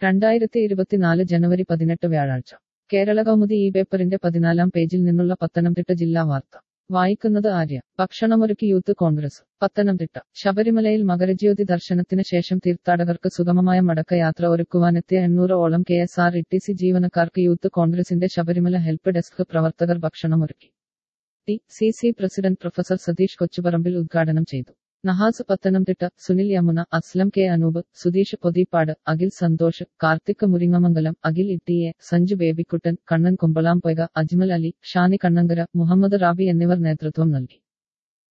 രണ്ടായിരത്തി ഇരുപത്തിനാല് ജനുവരി പതിനെട്ട് വ്യാഴാഴ്ച കേരള കൗമുദി ഈ പേപ്പറിന്റെ പതിനാലാം പേജിൽ നിന്നുള്ള പത്തനംതിട്ട ജില്ലാ വാർത്ത വായിക്കുന്നത് ആര്യ ഭക്ഷണമൊരുക്കി യൂത്ത് കോൺഗ്രസ് പത്തനംതിട്ട ശബരിമലയിൽ മകരജ്യോതി ദർശനത്തിന് ശേഷം തീർത്ഥാടകർക്ക് സുഗമമായ മടക്കയാത്ര ഒരുക്കുവാനെത്തിയ എണ്ണൂറോളം K S R E T C ജീവനക്കാർക്ക് യൂത്ത് കോൺഗ്രസിന്റെ ശബരിമല ഹെൽപ്പ് ഡെസ്ക് പ്രവർത്തകർ ഭക്ഷണമൊരുക്കി T C C president professor Satheesh Kochuparambil ഉദ്ഘാടനം ചെയ്തു നഹാസ് പത്തനംതിട്ട സുനിൽ യമുന അസ്ലം കെ അനൂപ് സുധീഷ് പൊതിപ്പാട് അഖിൽ സന്തോഷ് കാർത്തിക് മുരിങ്ങമംഗലം അഖിൽ ഇട്ടിയെ സഞ്ജു ബേബിക്കുട്ടൻ കണ്ണൻ കുമ്പളാംപൊയ്ക അജ്മൽ അലി ഷാനി കണ്ണങ്കര മുഹമ്മദ് റാബി എന്നിവർ നേതൃത്വം നൽകി